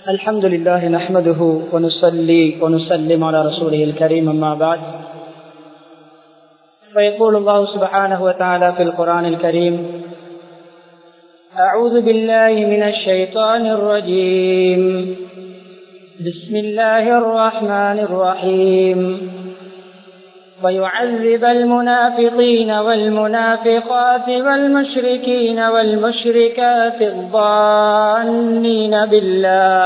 الحمد لله نحمده ونصلي ونسلم على رسوله الكريم أما بعد فيقول الله سبحانه وتعالى في القرآن الكريم أعوذ بالله من الشيطان الرجيم بسم الله الرحمن الرحيم ويعذب المنافقين والمنافقات والمشركين والمشركات الظانين بالله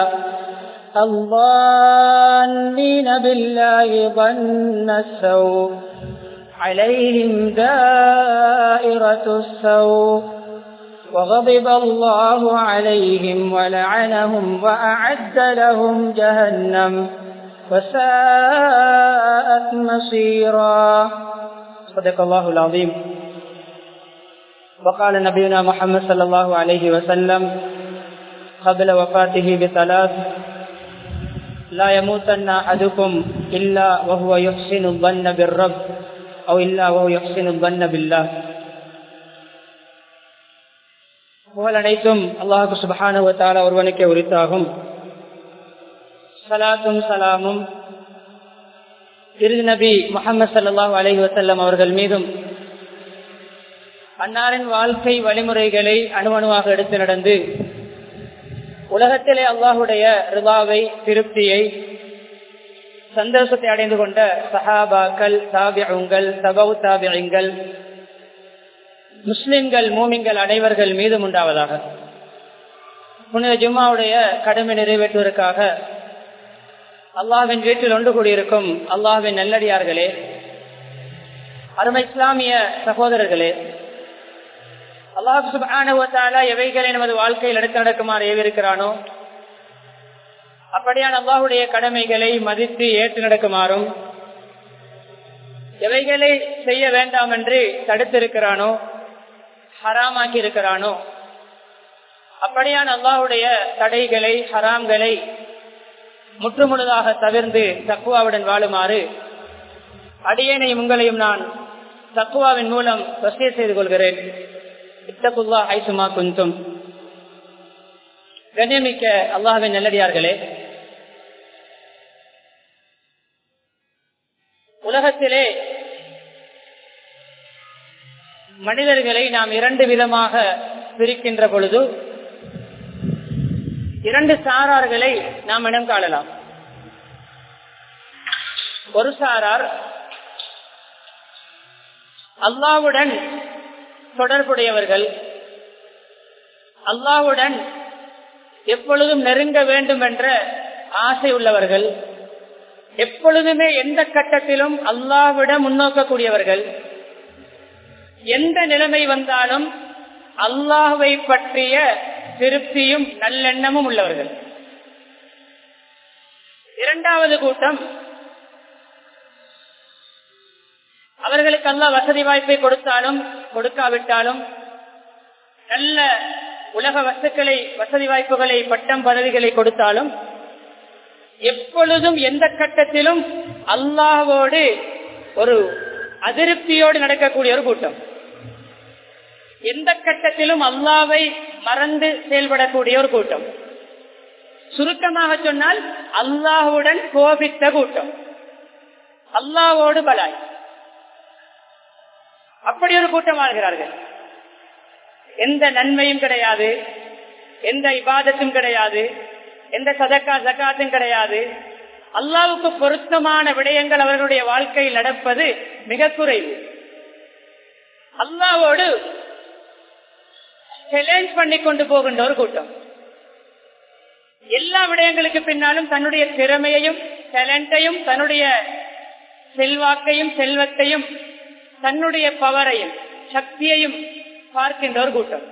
الظانين بالله ظن السوء عليهم دائرة السوء وغضب الله عليهم ولعنهم وأعد لهم جهنم وساءت مصيرا صدق الله العظيم وقال نبينا محمد صلى الله عليه وسلم قبل وفاته بثلاث لا يموتن أحدكم إلا وهو يحسن الظن بالرب أو إلا وهو يحسن الظن بالله புகழ் அனைத்தும் அல்லாஹு சுபஹானுவத்தால ஒருவனுக்கே உரித்தாகும் சலாத்தும் சலாமும் இறுதி நபி முகமது சல்லாஹூ அலஹி வசல்லம் அவர்கள் மீதும் அன்னாரின் வாழ்க்கை வழிமுறைகளை அணுவணுவாக எடுத்து நடந்து உலகத்திலே அல்லாஹுடைய ரிவாவை திருப்தியை சந்தோஷத்தை அடைந்து கொண்ட சஹாபாக்கள் தாபியங்கள் சபவு தாபியங்கள் முஸ்லிம்கள் மூமிங்கள் அனைவர்கள் மீதும் உண்டாவதாக புனித ஜும்மாவுடைய கடமை நிறைவேற்றுவதற்காக அல்லாவின் வீட்டில் ஒன்று கூடியிருக்கும் அல்லாவின் நல்லடியார்களே அருமை இஸ்லாமிய சகோதரர்களே அல்லாஹ் சுபானுவத்தால எவைகளை நமது வாழ்க்கையில் எடுத்து நடக்குமாறு ஏவிருக்கிறானோ அப்படியான அல்லாஹுடைய கடமைகளை மதித்து ஏற்று நடக்குமாறும் எவைகளை செய்ய வேண்டாம் என்று தடுத்திருக்கிறானோ ஹராமாக்கி இருக்கிறானோ அப்படியான அல்லாஹுடைய தடைகளை ஹராம்களை முற்றுமுழுதாக தவிர்ந்து தக்குவாவுடன் வாழுமாறு அடியேனையும் உங்களையும் நான் தக்குவாவின் மூலம் வசிய செய்து கொள்கிறேன் இத்தகுல்லா ஐசுமா குந்தும் கண்ணியமிக்க அல்லாஹின் நல்லடியார்களே உலகத்திலே மனிதர்களை நாம் இரண்டு விதமாக பிரிக்கின்ற பொழுது இரண்டு சாரார்களை நாம் இனம் காணலாம் ஒரு சாரார் அல்லாவுடன் தொடர்புடையவர்கள் அல்லாவுடன் எப்பொழுதும் நெருங்க வேண்டும் என்ற ஆசை உள்ளவர்கள் எப்பொழுதுமே எந்த கட்டத்திலும் அல்லாவிடம் முன்னோக்கக்கூடியவர்கள் எந்த நிலைமை வந்தாலும் அல்லாஹுவை பற்றிய திருப்தியும் நல்லெண்ணமும் உள்ளவர்கள் இரண்டாவது கூட்டம் அவர்களுக்கு அல்ல வசதி வாய்ப்பை கொடுத்தாலும் கொடுக்காவிட்டாலும் நல்ல உலக வசுக்களை வசதி வாய்ப்புகளை பட்டம் பதவிகளை கொடுத்தாலும் எப்பொழுதும் எந்த கட்டத்திலும் அல்லாஹோடு ஒரு அதிருப்தியோடு நடக்கக்கூடிய ஒரு கூட்டம் எந்த கட்டத்திலும் அல்லாவை மறந்து செயல்படக்கூடிய ஒரு கூட்டம் சுருக்கமாக சொன்னால் அல்லாஹுடன் கோபித்த கூட்டம் அல்லாவோடு பலாய் அப்படி ஒரு கூட்டம் வாழ்கிறார்கள் எந்த நன்மையும் கிடையாது எந்த இபாதத்தும் கிடையாது எந்த சதக்கா சக்காத்தும் கிடையாது அல்லாவுக்கு பொருத்தமான விடயங்கள் அவர்களுடைய வாழ்க்கையில் நடப்பது மிக குறைவு அல்லாவோடு சேலஞ்ச் பண்ணி கொண்டு போகின்ற ஒரு கூட்டம் எல்லா விடயங்களுக்கு பின்னாலும் தன்னுடைய திறமையையும் டேலண்டையும் தன்னுடைய செல்வாக்கையும் செல்வத்தையும் தன்னுடைய பவரையும் சக்தியையும் பார்க்கின்ற ஒரு கூட்டம்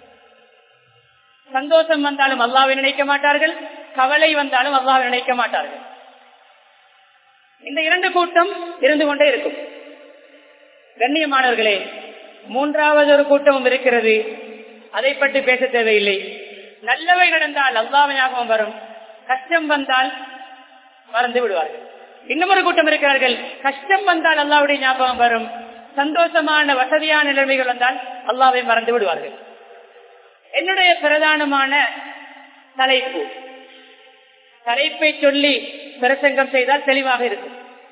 சந்தோஷம் வந்தாலும் அல்லாவை நினைக்க மாட்டார்கள் கவலை வந்தாலும் அல்லாவை நினைக்க மாட்டார்கள் இந்த இரண்டு கூட்டம் இருந்து கொண்டே இருக்கும் கண்ணியமானவர்களே மூன்றாவது ஒரு கூட்டமும் இருக்கிறது அதை பற்றி பேச தேவையில்லை நல்லவை நடந்தால் அல்லாவை ஞாபகம் வரும் கஷ்டம் வந்தால் மறந்து விடுவார்கள் இன்னும் ஒரு கூட்டம் இருக்கிறார்கள் கஷ்டம் வந்தால் அல்லாவுடைய ஞாபகம் வரும் சந்தோஷமான வசதியான நிலைமைகள் வந்தால் அல்லாவை மறந்து விடுவார்கள் என்னுடைய பிரதானமான தலைப்பு தலைப்பை சொல்லி பிரசங்கம் செய்தால் தெளிவாக இருக்கும்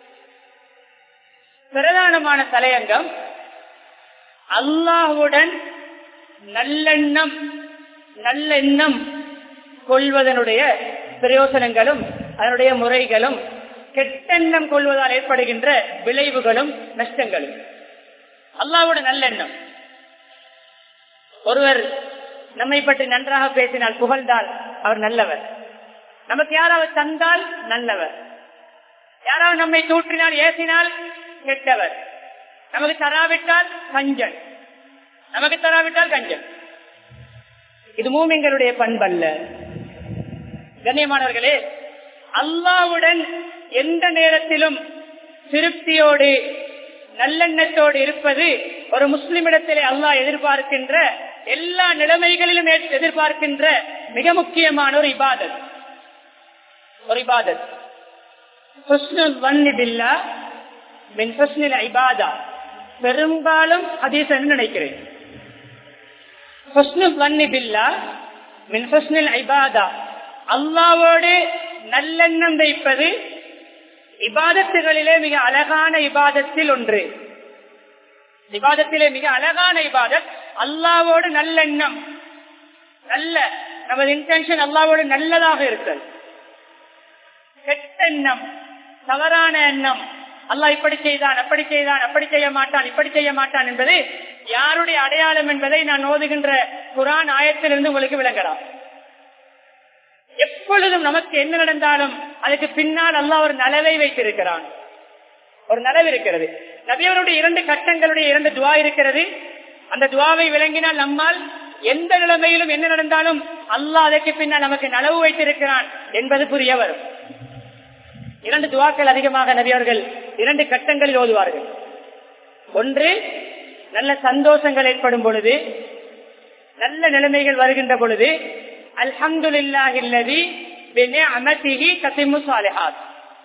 பிரதானமான தலையங்கம் அல்லாஹுடன் நல்லெண்ணம் நல்லெண்ணம் கொள்வதனுடைய பிரயோசனங்களும் அதனுடைய முறைகளும் கெட்டெண்ணம் கொள்வதால் ஏற்படுகின்ற விளைவுகளும் நஷ்டங்களும் அல்லாவோட நல்லெண்ணம் ஒருவர் நம்மை பற்றி நன்றாக பேசினால் புகழ்ந்தால் அவர் நல்லவர் நமக்கு யாராவது தந்தால் நல்லவர் யாராவது நம்மை தூற்றினால் ஏசினால் கெட்டவர் நமக்கு தராவிட்டால் கஞ்சன் நமக்கு தராவிட்டால் கஞ்சன் இது மூமிங்களுடைய பண்பல்ல கண்ணியமானவர்களே அல்லாவுடன் எந்த நேரத்திலும் திருப்தியோடு நல்லெண்ணத்தோடு இருப்பது ஒரு முஸ்லிமிடத்திலே அல்லாஹ் எதிர்பார்க்கின்ற எல்லா நிலைமைகளிலும் எதிர்பார்க்கின்ற மிக முக்கியமான ஒரு இபாதத் ஒரு இபாதத் பெரும்பாலும் ஹதீஸ் நினைக்கிறேன் அல்லாவோடு நல்லெண்ணம் வைப்பது இபாதத்துகளிலே மிக அழகான இபாதத்தில் ஒன்று இபாதத்திலே மிக அழகான இபாதத் அல்லாவோடு நல்லெண்ணம் நல்ல நமது இன்டென்ஷன் அல்லாவோடு நல்லதாக இருக்கல் கெட்ட எண்ணம் தவறான எண்ணம் அல்லாஹ் இப்படி செய்தான் அப்படி செய்தான் அப்படி செய்ய மாட்டான் இப்படி செய்ய மாட்டான் என்பது யாருடைய அடையாளம் என்பதை நான் ஓதுகின்ற குரான் ஆயத்திலிருந்து உங்களுக்கு விளங்கலாம் எப்பொழுதும் நமக்கு என்ன நடந்தாலும் அதுக்கு பின்னால் அல்லாஹ் ஒரு நலவை வைத்திருக்கிறான் ஒரு நலவு இருக்கிறது நபியவருடைய இரண்டு கட்டங்களுடைய இரண்டு துவா இருக்கிறது அந்த துவாவை விளங்கினால் நம்மால் எந்த நிலைமையிலும் என்ன நடந்தாலும் அல்லாஹ் அதற்கு பின்னால் நமக்கு நலவு வைத்திருக்கிறான் என்பது புரிய வரும் இரண்டு துவாக்கள் அதிகமாக நபியவர்கள் இரண்டு கட்டங்களில் ஓதுவார்கள் ஒன்று நல்ல சந்தோஷங்கள் ஏற்படும் பொழுது நல்ல நிலைமைகள் வருகின்ற பொழுது அல்ஹம்துலில்லாஹில்லதி பிநிஅமதிஹி தத்திம்மு ஸாலிஹாத்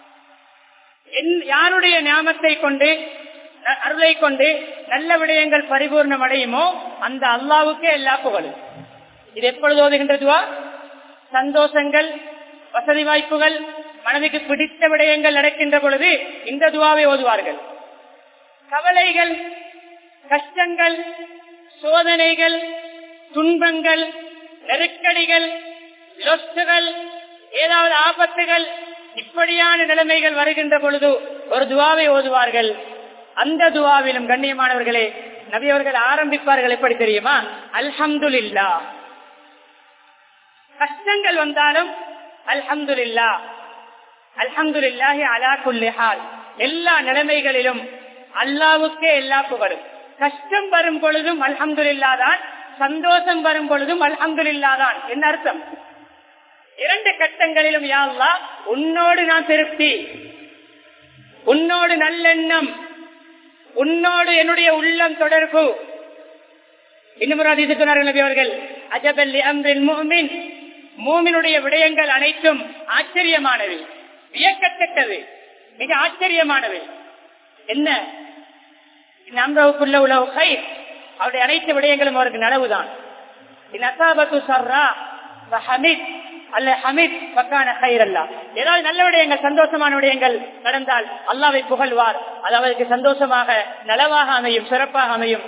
யாருடைய ஞாபகத்தை கொண்டு அருளை கொண்டு நல்ல விடயங்கள் பரிபூர்ணம் அடையுமோ அந்த அல்லாவுக்கே எல்லா புகழும் இது எப்பொழுது ஓதுகின்றதுவா சந்தோஷங்கள் வசதி வாய்ப்புகள் மனதுக்கு பிடித்த விடயங்கள் நடக்கின்ற பொழுது இந்த துவாவை ஓதுவார்கள் கவலைகள் கஷ்டங்கள் சோதனைகள் துன்பங்கள் நெருக்கடிகள் லொஸ்டுகள் ஏதாவது ஆபத்துகள் இப்படியான நிலைமைகள் வருகின்ற பொழுது ஒரு துவாவை ஓதுவார்கள் அந்த துவாவிலும் கண்ணியமானவர்களே நபியவர்கள் ஆரம்பிப்பார்கள் எப்படி தெரியுமா அல்ஹம்துலில்லா கஷ்டங்கள் வந்தாலும் அல்ஹம்துலில்லா அல்ஹம்துலில்லாஹி அலா குல்லிஹால் எல்லா நிலைமைகளிலும் அல்லாவுக்கே எல்லா புகழும் கஷ்டம் வரும் பொழுதும் அல்ஹம்துலில்லா தான் சந்தோஷம் வரும் பொழுதும் அல்ஹம்துலில்லா தான் என்ன அர்த்தம் இரண்டு கட்டங்களிலும் யாழ்லா உன்னோடு நான் திருப்தி உன்னோடு நல்லெண்ணம் உன்னோடு என்னுடைய உள்ளம் தொடர்பு இன்னும் ஒரு அதிசு நபி அவர்கள் அஜபல்லி அம்ரின் மூமின் மூமினுடைய விடயங்கள் அனைத்தும் ஆச்சரியமானவை வியக்கத்தக்கது மிக ஆச்சரியமானவை என்ன நம்பவுக்குள்ள உள்ள கை அவருடைய அனைத்து விடயங்களும் அவருக்கு நனவுதான் ஹமீத் அல்ல ஹமீத் பக்கான கயிர் அல்லா ஏதாவது நல்ல விடயங்கள் சந்தோஷமான விடயங்கள் நடந்தால் அல்லாவை புகழ்வார் அது அவருக்கு சந்தோஷமாக நலவாக அமையும் சிறப்பாக அமையும்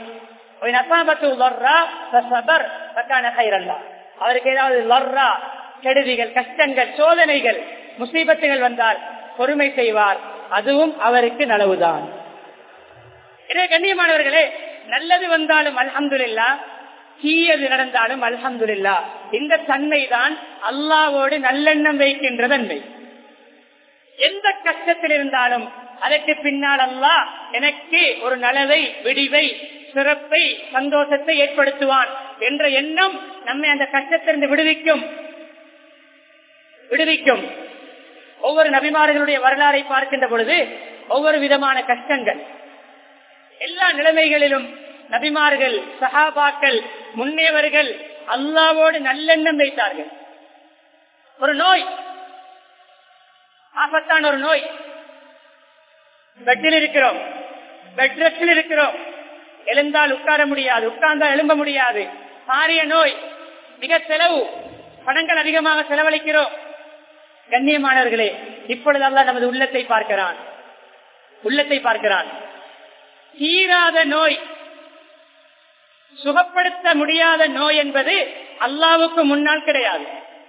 அவருக்கு ஏதாவது லர்ரா கெடுதிகள் கஷ்டங்கள் சோதனைகள் முசீபத்துகள் வந்தால் பொறுமை செய்வார் அதுவும் அவருக்கு நலவுதான் எனவே கண்ணியமானவர்களே நல்லது வந்தாலும் அல்ஹம்துல்லா தீயது நடந்தாலும் அல்ஹம்துல்லா இந்த தன்மை தான் அல்லாவோடு நல்லெண்ணம் வைக்கின்ற தன்மை எந்த கஷ்டத்தில் இருந்தாலும் அதற்கு பின்னால் அல்லா எனக்கு ஒரு நலவை விடிவை சிறப்பை சந்தோஷத்தை ஏற்படுத்துவான் என்ற எண்ணம் நம்மை அந்த கஷ்டத்திலிருந்து விடுவிக்கும் விடுவிக்கும் ஒவ்வொரு நபிமார்களுடைய வரலாறை பார்க்கின்ற பொழுது ஒவ்வொரு விதமான கஷ்டங்கள் எல்லா நிலைமைகளிலும் நபிமார்கள் சஹாபாக்கள் முன்னேவர்கள் அல்லாவோடு நல்லெண்ணம் வைத்தார்கள் ஒரு நோய் ஆபத்தான ஒரு நோய் பெட்டில் இருக்கிறோம் பெட் ரெஸ்டில் இருக்கிறோம் எழுந்தால் உட்கார முடியாது உட்கார்ந்தால் எழும்ப முடியாது பாரிய நோய் மிக செலவு பணங்கள் அதிகமாக செலவழிக்கிறோம் கண்ணியமானவர்களே இப்பொழுது அல்லாஹ் நமது உள்ளத்தை பார்க்கிறான் உள்ளத்தை பார்க்கிறான் தீராத நோய் சுகப்படுத்த முடியாத நோய் என்பது அல்லாவுக்கு முன்னால் கிடையாது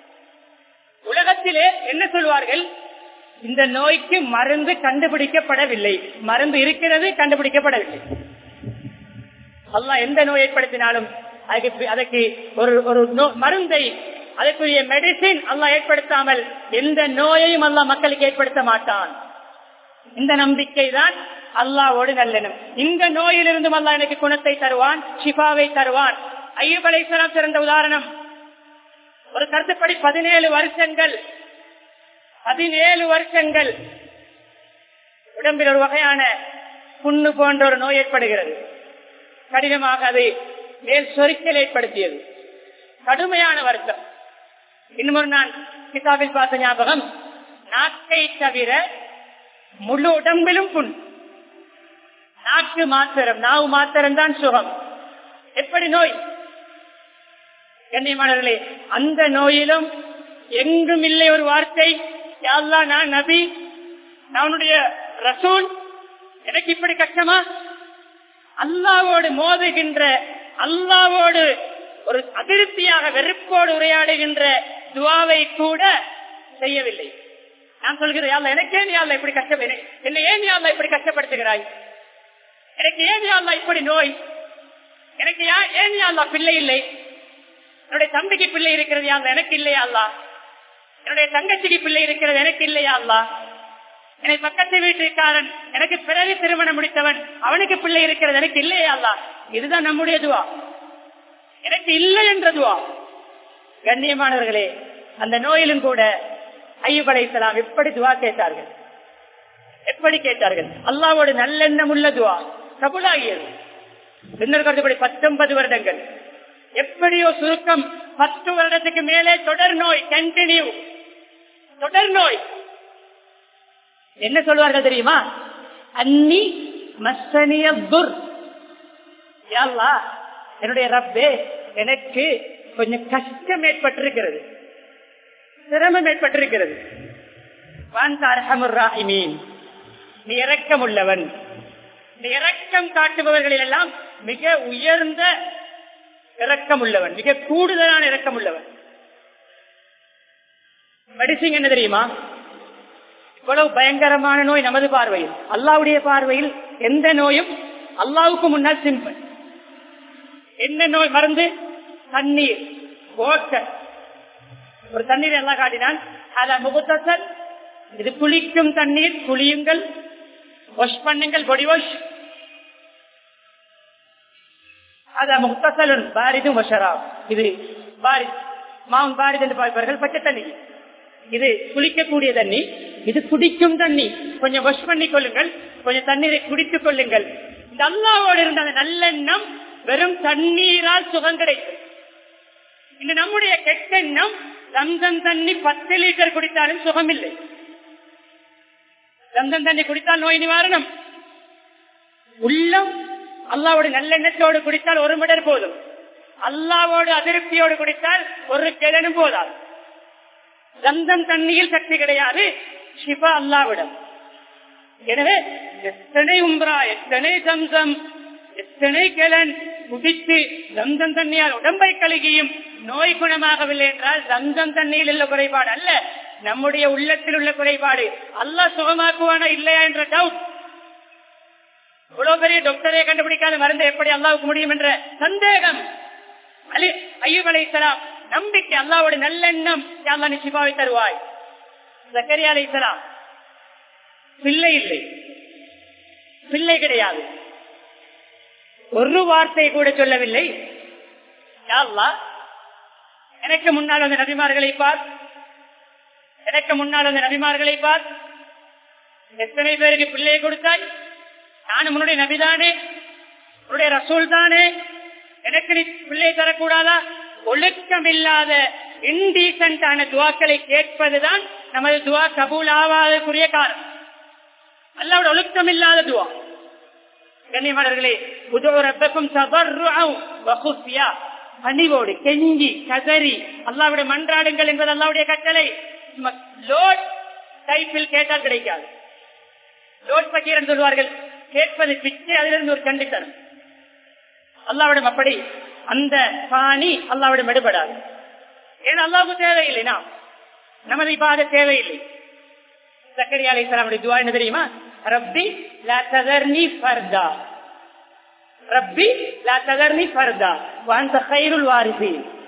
உலகத்திலே என்ன சொல்வார்கள் இந்த நோய்க்கு மருந்து கண்டுபிடிக்கப்படவில்லை மருந்து இருக்கிறது கண்டுபிடிக்கப்படவில்லை அல்லாஹ் எந்த நோய் ஏற்படுத்தினாலும் அதுக்கு அதற்கு ஒரு ஒரு நோ- மருந்தை அதற்குரிய மெடிசின் அல்லாஹ் ஏற்படுத்தாமல் எந்த நோயையும் அல்லாஹ் மக்களுக்கு ஏற்படுத்த மாட்டான் இந்த நம்பிக்கை தான் அல்லாவோடு நல்லெண்ணம் இந்த நோயிலிருந்தும் அல்லாஹ் எனக்கு குணத்தை தருவான் ஷிஃபாவை தருவான் ஐயப் அலைஹிஸ்ஸலாம் சிறந்த உதாரணம் ஒரு கருத்துப்படி பதினேழு வருஷங்கள் பதினேழு வருஷங்கள் உடம்பில் ஒரு வகையான புண்ணு போன்ற ஒரு நோய் ஏற்படுகிறது கடினமாக அது மேல் சொரிக்கல் ஏற்படுத்தியது கடுமையான வருஷம் இன்னும் ஒரு நான் கிதாபில் பார்த்த ஞாபகம் நாக்கை தவிர முழு உடம்பிலும் புண் நாக்கு மாத்திரம் நாவு மாத்திரம் தான் சுகம் எப்படி நோய் கண்ணியமானவர்களே அந்த நோயிலும் எங்கும் இல்லை ஒரு வார்த்தை யா அல்லாஹ் நான் நபி நான் உன்னுடைய ரசூல் எனக்கு இப்படி கஷ்டமா அல்லாவோடு மோதுகின்ற அல்லாவோடு ஒரு அதிருப்தியாக வெறுப்போடு உரையாடுகின்ற துவாவை கூட செய்யவில்லை நான் சொல்கிறேன் யா அல்லாஹ், எனக்கு ஏன் யா அல்லாஹ் இப்படி கஷ்டம் என்னை- என்னை ஏன் யா அல்லாஹ் இப்படி கஷ்டப்படுத்துகிறாய் எனக்கு ஏன் யா அல்லாஹ் இப்படி நோய் எனக்கு யா- ஏன் யா அல்லாஹ் பிள்ளை இல்லை என்னுடைய தம்பிக்கு பிள்ளை இருக்கிறது யா அல்லாஹ், எனக்கு இல்லையா அல்லா என்னுடைய தங்கச்சிக்கு பிள்ளை இருக்கிறது எனக்கு இல்லையா அல்லா என்னை பக்கத்து வீட்டுக்காரன் எனக்கு பிறகு திருமணம் முடித்தவன் அவனுக்கு பிள்ளை இருக்கிறது எனக்கு இல்லையா அல்லா இதுதான் நம்முடைய துவா எனக்கு இல்லை என்ற துவா கண்ணியமானவர்களே அந்த நோயிலும் கூட ஐயூப் அலைஹிஸ்ஸலாம் எப்படி துவா கேட்டார்கள் எப்படி கேட்டார்கள் அல்லாவோடு நல்லெண்ணம் உள்ள துவா கபுலாகியது பின்னர் கருத்துப்படி பத்தொன்பது வருடங்கள் எப்படியோ சுருக்கம் பத்து வருடத்துக்கு மேலே தொடர் நோய் கண்டினியூ தொடர் நோய் என்ன சொல்வார்கள் தெரியுமா அன்னி மஸ்தனிய துர் யா அல்லாஹ், என்னுடைய ரப்பே எனக்கு கொஞ்சம் கஷ்டம் ஏற்பட்டிருக்கிறது சிரமம் ஏற்பட்டிருக்கிறது வான்த அர்ஹமுர் ராஹிமீன். நீ இரக்கம் உள்ளவன் நீ இரக்கம் காட்டுபவர்களில் எல்லாம் மிக உயர்ந்த இரக்கம் உள்ளவன் மிக கூடுதலான இரக்கம் உள்ளவன் மெடிசின் என்ன தெரியுமா இவ்வளவு பயங்கரமான நோய் நமது பார்வையில் அல்லாவுடைய பார்வையில் எந்த நோயும் அல்லாவுக்கு முன்னால் சிம்பிள் என்ன நோய் மருந்து தண்ணீர் ஓட்டர் ஒரு தண்ணீர் எல்லாம் காட்டினான் அதான் முகத்தசல் இது குளிக்கும் தண்ணீர் குளியுங்கள் வாஷ் பண்ணுங்கள் பொடி வாஷ் அதான் முகத்தசலுன் பாரிதும் வஷராப் இது பாரி மாவுன் பாரித் என்று பார்ப்பார்கள் பச்சை தண்ணி இது குளிக்கக்கூடிய தண்ணி இது குடிக்கும் தண்ணி கொஞ்சம் வாஷ் பண்ணி கொள்ளுங்கள் கொஞ்சம் தண்ணீரை குடித்துக் கொள்ளுங்கள் இந்த அல்லாவோடு இருந்த அந்த நல்லெண்ணம் வெறும் தண்ணீரால் சுகம் கிடைக்கும் இந்த நம்முடைய கெட்டெண்ணம் ரம்சம் தண்ணி பத்து லிட்டர் குடித்தாலும் சுகமில்லை ரம்சம் தண்ணி குடித்தால் நோய் நிவாரணம் உள்ளம் அல்லாவோட நல்லெண்ணத்தோடு குடித்தால் ஒரு மிடர் போதும் அல்லாவோடு அதிருப்தியோடு குடித்தால் ஒரு கிழனும் போதாது ரம்சம் தண்ணியில் சக்தி கிடையாது சிவா அல்லாவிடம் எனவே எத்தனை உம்ரா எத்தனை சம்சம் எத்தனை கிழன் குடித்து ரம்சம் தண்ணியால் உடம்பை கழுகியும் நோய் குணமாகவில்லை என்றால் ரம்சம் தண்ணியில் உள்ள குறைபாடு அல்ல நம்முடைய உள்ளத்தில் உள்ள குறைபாடு அல்லாஹ் சுகமாக்குவானா இல்லையா என்ற டவுட் இவ்வளவு பெரிய டாக்டரே கண்டுபிடிக்காத மருந்து எப்படி அல்லாவுக்கு முடியும் என்ற சந்தேகம் அலி ஐயூப் அலைஹிஸ்ஸலாம் நம்பிக்கை அல்லாவோட நல்லெண்ணம் யா அல்லாஹ் நீ சிபாவை தருவாய் ஜக்கரியா அலைஹிஸ்ஸலாம் பிள்ளை இல்லை பிள்ளை கிடையாது ஒரு வார்த்தை கூட சொல்லவில்லை யா அல்லாஹ், எனக்கு முன்னால் வந்த நபிமார்களை பார் எனக்கு முன்னால் வந்த நபிமார்களை பார் எத்தனை பேருக்கு பிள்ளையை கொடுத்தாய் நானும் உன்னுடைய நபிதானே உன்னுடைய ரசூல் தானே எனக்கு நீ பிள்ளை தரக்கூடாதா ஒழுக்கம் இல்லாத இன்டீசென்டான துவாக்களை கேட்பதுதான் நமது துவா கபூல் ஆவாதற்குரிய காரணம் அல்லாவோட ஒழுக்கம் இல்லாத துவா கண்ணியமானவர்களே உதவ ரப்பக்கும் சபர்ருயா பணிவோடு கெஞ்சி கதறி அல்லாவுடைய மன்றாடுங்கள் என்பது அல்லாவுடைய கட்டளை லோட் டைப்பில் கேட்டால் கிடைக்காது லோட் பக்கீரன் சொல்வார்கள் கேட்பது பிச்சை அதிலிருந்து ஒரு கண்டு தரும் அல்லாவிடம் அப்படி அந்த பாணி அல்லாவிடம் எடுபடாது ஏன்னா அல்லாவுக்கு தேவையில்லை நாம் நமது இபாத தேவையில்லை சக்கரியா அலி இஸ்லாமுடைய துவா என்ன தெரியுமா ரப்பி லா ததர்னி ஃபர்தா ரப்பி லா ததர்னி ஃபர்தா வாந்த கைருள் வாரிசி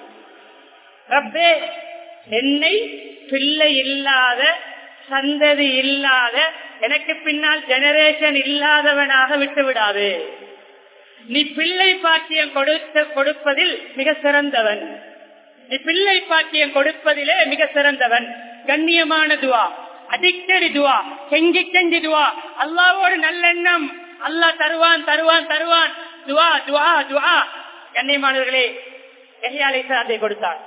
ரப்பே என்னை பிள்ளை இல்லாத சந்ததி இல்லாத எனக்கு பின்னால் ஜெனரேஷன் இல்லாதவனாக விட்டு விடாது நீ பிள்ளை பாக்கியம் கொடுத்த கொடுப்பதில் மிக சிறந்தவன் நீ பிள்ளை பாக்கியம் கொடுப்பதிலே மிக சிறந்தவன் கண்ணியமான துவா அடிக்கடி துவா கெஞ்சி கெஞ்சி துவா அல்லாவோடு நல்லெண்ணம் அல்லாஹ் தருவான் தருவான் தருவான் துவா துவா துவா கண்ணியமானவர்களே எஹியாலை அதை கொடுத்தார்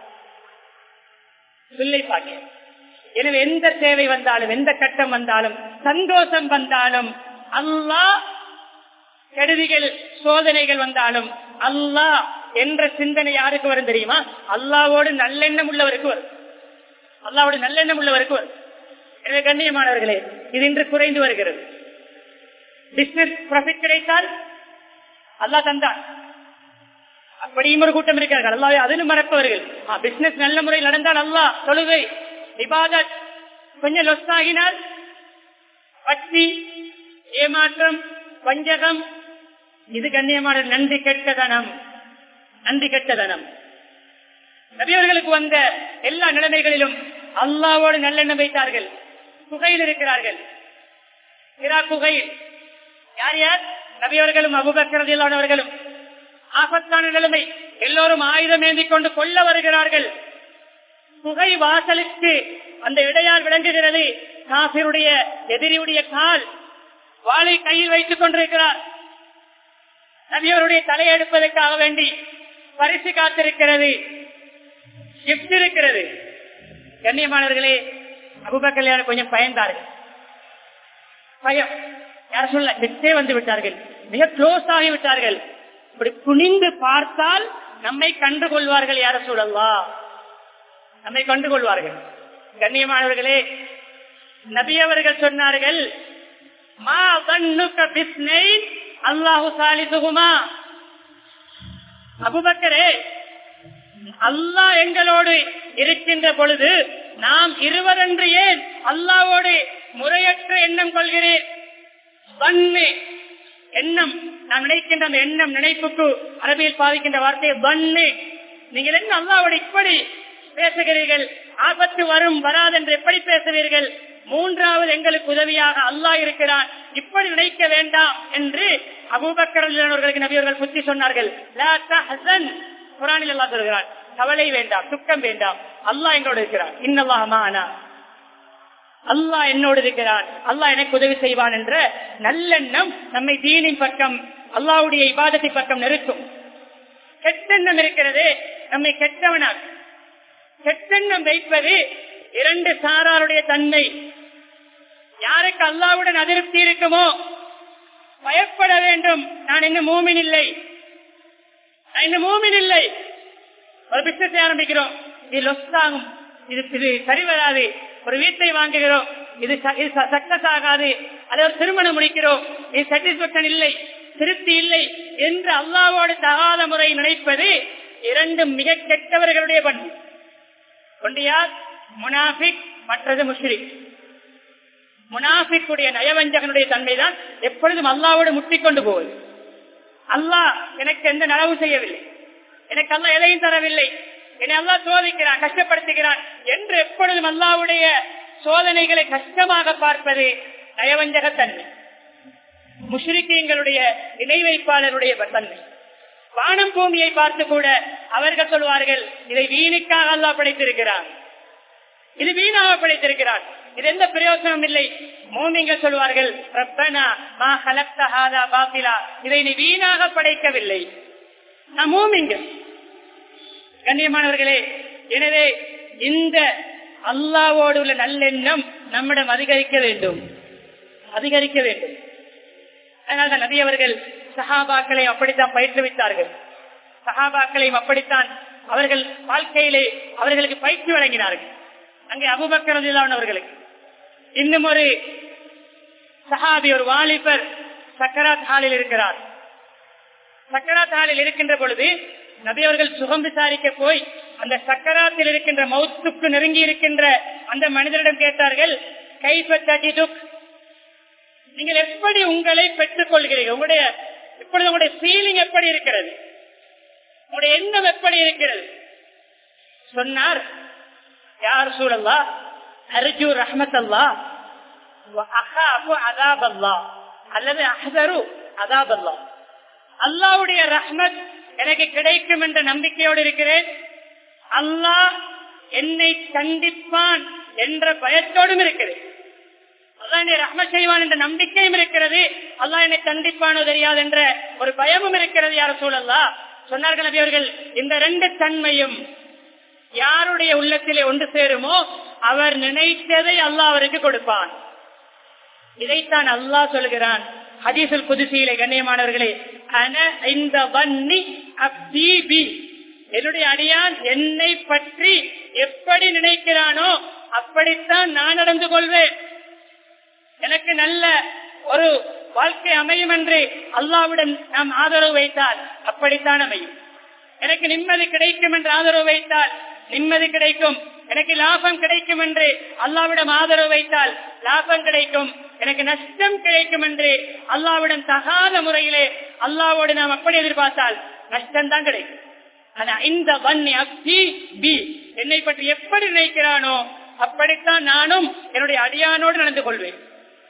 பிள்ளை பாக்கியம் எனவே எந்த தேவை வந்தாலும் எந்த கட்டம் வந்தாலும் சந்தோஷம் வந்தாலும் அல்லாஹ் கெடுதிகள் சோதனைகள் வந்தாலும் அல்லாஹ் என்ற சிந்தனை யாருக்கு வரும் தெரியுமா அல்லாவோடு நல்லெண்ணம் உள்ளவருக்கு வரும் அல்லாவோடு நல்லெண்ணம் உள்ளவருக்கு வரும் எனவே கண்ணியமானவர்களே இது இன்று குறைந்து வருகிறது பிசினஸ் ப்ராஃபிட் கிடைத்தால் அல்லாஹ் தந்தான் அப்படியும் ஒரு கூட்டம் இருக்கிறார்கள் அல்லாவே அதிலும் மறப்பவர்கள் பிசினஸ் நல்ல முறையில் நடந்தால் அல்லாஹ் தொழுகை இபாதத் கொஞ்சம் லொஸ் ஆகினால் வட்டி ஏமாற்றம் வஞ்சகம் இது கண்ணியமான நன்றி கெட்டதனம் நன்றி கெட்டதனம் நபியவர்களுக்கு வந்த எல்லா நிலைமைகளிலும் அல்லாவோடு நல்லெண்ணம் வைத்தார்கள் குகையில் இருக்கிறார்கள் இரா குகையில் யார் யார் நபியவர்களும் அபுபக்கரதிலானவர்களும் ஆபத்தான நிலைமை எல்லோரும் ஆயுதம் ஏந்தி கொண்டு கொல்ல வருகிறார்கள் குகை வாசலுக்கு அந்த இடையால் விளங்குகிறது காசிருடைய எதிரியுடைய கால் வாளை கையில் வைத்துக் கொண்டிருக்கிறார் நபியவருடைய தலையெடுப்பதற்காக வேண்டி பரிசு காத்திருக்கிறது ஷிப்ட் இருக்கிறது கண்ணியமானவர்களே அபுபக்கல்யாணம் கொஞ்சம் பயந்தார்கள் பயம் யார் சொல்ல கிட்டே வந்து விட்டார்கள் மிக க்ளோஸ் ஆகி விட்டார்கள் இப்படி குனிந்து பார்த்தால் நம்மை கண்டு கொள்வார்கள் யார சொல்லலா நம்மை கண்டு கொள்வார்கள் கண்ணியமானவர்களே நபி அவர்கள் சொன்னார்கள் மா வன்னுக்க பிஸ்னை அல்லாஹு சாலிசுகுமா அபுபக்கரே அல்லாஹ் எங்களோடு இருக்கின்ற பொழுது நாம் இருவரென்று ஏன் அல்லாவோடு முறையற்ற எண்ணம் கொள்கிறேன் வன்னு எண்ணம் நாம் நினைக்கின்ற அந்த எண்ணம் நினைப்புக்கு அரபியில் பாதிக்கின்ற வார்த்தை வன்னு நீங்கள் என்ன அல்லாவோடு இப்படி பேசுகிறீர்கள் ஆபத்து வரும் வராது என்று எப்படி பேசுவீர்கள் மூன்றாவது எங்களுக்கு உதவியாக அல்லாஹ் இருக்கிறான் இப்படி நினைக்க வேண்டாம் என்று அபூபக்கரர்களுக்கு நபியவர்கள் புத்தி சொன்னார்கள் லா தஹ்சன் குரானில் அல்லாஹ் சொல்கிறான் கவலை வேண்டாம் துக்கம் வேண்டாம் அல்லாஹ் எங்களோடு இருக்கிறான் இன்னல்லாஹமானா அல்லாஹ் என்னோடு இருக்கிறான் அல்லாஹ் எனக்கு உதவி செய்வான் என்ற நல்லெண்ணம் நம்மை தீனின் பக்கம் அல்லாவுடைய இபாதத்தை பக்கம் நெருக்கும் கெட்டெண்ணம் இருக்கிறது நம்மை கெட்டவனாக கெட்டெண்ணம் வைப்பது இரண்டு சாராருடைய தன்மை யாருக்கு அல்லாவுடன் அதிருப்தி இருக்குமோ பயப்பட வேண்டும் நான் இன்னும் மூமின் இல்லை நான் இன்னும் மூமின் இல்லை ஒரு பிசினஸ் ஆரம்பிக்கிறோம் இது லொஸ் ஆகும் இது இது சரி வராது ஒரு வீட்டை வாங்குகிறோம் இது சக்சஸ் ஆகாது அதை ஒரு திருமணம் முடிக்கிறோம் இது சாட்டிஸ்பேக்ஷன் இல்லை திருப்தி இல்லை என்று அல்லாவோடு தகாத முறை நினைப்பது இரண்டு மிக கெட்டவர்களுடைய பண்பு ஒன்று யார் முனாஃபிக் மற்றது முஷ்ரிக் முனாஃபிக்குடைய நயவஞ்சகனுடைய தன்மைதான் எப்பொழுதும் அல்லாவோடு முட்டிக்கொண்டு போவது அல்லாஹ் எனக்கு எந்த நலவு செய்யவில்லை எனக்கு அல்லா எதையும் தரவில்லை என்னை அல்லா சோதிக்கிறான் கஷ்டப்படுத்துகிறான் என்று எப்பொழுதும் அல்லாவுடைய சோதனைகளை கஷ்டமாக பார்ப்பது நயவஞ்சக தன்மை முஷ்ரிக்கீங்களுடைய இணை வைப்பாளருடைய தன்மை வானம் பூமியை பார்த்து கூட அவர்கள் சொல்வார்கள் இதை வீணுக்காக அல்லா படைத்திருக்கிறார் இது வீணாக படைத்திருக்கிறார் இது எந்த பிரயோசனம் இல்லை மோமிங்க சொல்வார்கள் ரப்பனா மா ஹலக்தஹாதா பாத்திலா இதை நீ வீணாக படைக்கவில்லை நான் மூமிங்க கண்ணியமானவர்களே எனவே இந்த அல்லாவோடு உள்ள நல்லெண்ணம் நம்மிடம் அதிகரிக்க வேண்டும் அதிகரிக்க வேண்டும் அதனால நபி அவர்கள் சஹாபாக்களை அப்படித்தான் பயிற்றுவித்தார்கள் சஹாபாக்களையும் அப்படித்தான் அவர்கள் வாழ்க்கையிலே அவர்களுக்கு பயிற்சி வழங்கினார்கள் அங்கே அபுபக்கரதிலான அவர்களுக்கு இன்னும் ஒரு சஹாபி ஒரு வாலிபர் சக்கராத் ஹாலில் இருக்கிறார் சக்கராத் ஹாலில் இருக்கின்ற பொழுது நபி அவர்கள் சுகம் விசாரிக்க போய் அந்த சக்கராத்தில் இருக்கின்ற மௌத்துக்கு நெருங்கி இருக்கின்ற அந்த மனிதரிடம் கேட்டார்கள் கைப்பற்றி நீங்கள் எப்படி உங்களை பெற்றுக் கொள்கிறீர்கள் உங்களுடைய இப்பொழுது உங்களுடைய ஃபீலிங் எப்படி இருக்கிறது உங்களுடைய எண்ணம் எப்படி இருக்கிறது சொன்னார் யார் சூழல்லா அர்ஜு ரஹமத் அல்லா அஹாபு அதாப் அல்லா அல்லது அஹதரு அதாப் அல்லா அல்லாவுடைய ரஹ்மத் எனக்கு கிடைக்கும் என்ற நம்பிக்கையோடு இருக்கிறேன் அல்லாஹ் என்னை கண்டிப்பான் என்ற பயத்தோடும் இருக்கிறேன் அல்லாஹ் என்னை ரஹ்மத் செய்வான் என்ற நம்பிக்கையும் இருக்கிறது அல்லாஹ் என்னை கண்டிப்பானோ தெரியாது என்ற ஒரு பயமும் இருக்கிறது யார் சூழல்லா சொன்னார்கள் நபி அவர்கள் இந்த ரெண்டு தன்மையும் யாருடைய உள்ளத்திலே ஒன்று சேருமோ அவர் நினைத்ததை அல்லாஹ் அவருக்கு கொடுப்பான் இதைத்தான் அல்லாஹ் சொல்கிறான் ஹதீசுல் குதிசியிலே கண்ணியமானவர்களே அன இந்த வன்னி அப்தீபி என்னுடைய அடியான் என்னை பற்றி எப்படி நினைக்கிறானோ அப்படித்தான் நான் நடந்து கொள்வேன் எனக்கு நல்ல ஒரு வாழ்க்கை அமையும் என்று அல்லாவிடம் நாம் ஆதரவு வைத்தால் அப்படித்தான் அமையும் எனக்கு நிம்மதி கிடைக்கும் என்று ஆதரவு வைத்தால் நிம்மதி கிடைக்கும் எனக்கு லாபம் கிடைக்கும் என்று அல்லாவிடம் ஆதரவு வைத்தால் லாபம் கிடைக்கும் எனக்கு நஷ்டம் கிடைக்கும் என்று அல்லாவிடம் தகாத முறையிலே அல்லாவோடு நாம் அப்படி எதிர்பார்த்தால் நஷ்டம் தான் கிடைக்கும் ஆனா இந்த வன்னி அப்தி பி என்னை பற்றி எப்படி நினைக்கிறானோ அப்படித்தான் நானும் என்னுடைய அடியானோடு நடந்து கொள்வேன்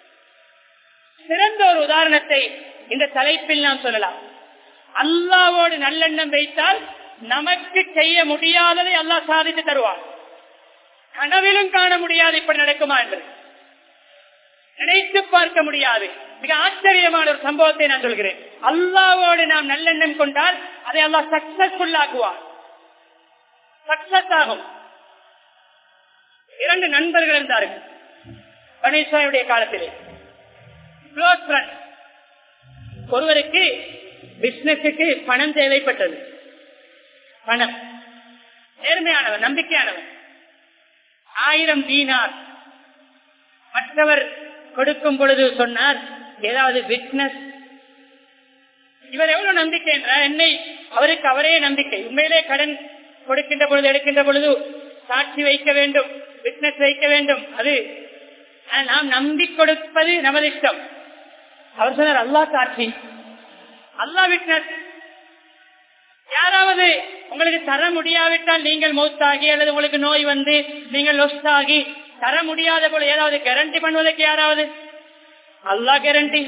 சிறந்த ஒரு உதாரணத்தை இந்த தலைப்பில் நாம் சொல்லலாம் அல்லாவோடு நல்லெண்ணம் வைத்தால் நமக்கு செய்ய முடியாததை அல்லாஹ் சாதித்து தருவான் கனவிலும் காண முடியாது இப்படி நடக்குமா என்று நினைத்து பார்க்க முடியாது மிக ஆச்சரியமான ஒரு சம்பவத்தை நான் சொல்கிறேன் அல்லாவோடு நாம் நல்லெண்ணம் கொண்டால் அதை அல்லாஹ் சக்சஸ்ஃபுல் ஆக்குவார் சக்சஸ் ஆகும் இரண்டு நண்பர்கள் இருந்தார்கள் கணேசாவுடைய காலத்திலே க்ளோஸ் ஃப்ரெண்ட் ஒருவருக்கு பிசினஸுக்கு பணம் தேவைப்பட்டது பணம் நேர்மையானவர் நம்பிக்கையானவர் ஆயிரம் தீனார் மற்றவர் கொடுக்கும் பொழுது சொன்னார் ஏதாவது பிசினஸ் இவர் எவ்வளவு நம்பிக்கை என்றார் என்னை அவருக்கு அவரே நம்பிக்கை உண்மையிலே கடன் கொடுக்கின்ற பொழுது எடுக்கின்ற பொழுது சாட்சி வைக்க வேண்டும் பிசினஸ் வைக்க வேண்டும் அது நாம் நம்பி கொடுப்பது நமது இஷ்டம் அவர் சொன்னார் அல்லா சாட்சி அல்லா விட்னஸ் யாராவது உங்களுக்கு தர முடியாவிட்டால் நீங்கள் மௌத்தாகி அல்லது உங்களுக்கு நோய் வந்து நீங்கள் லொஸ்ட் ஆகி தர முடியாத போல ஏதாவது கேரண்டி பண்ணுவதற்கு யாராவது அல்லா கேரண்டி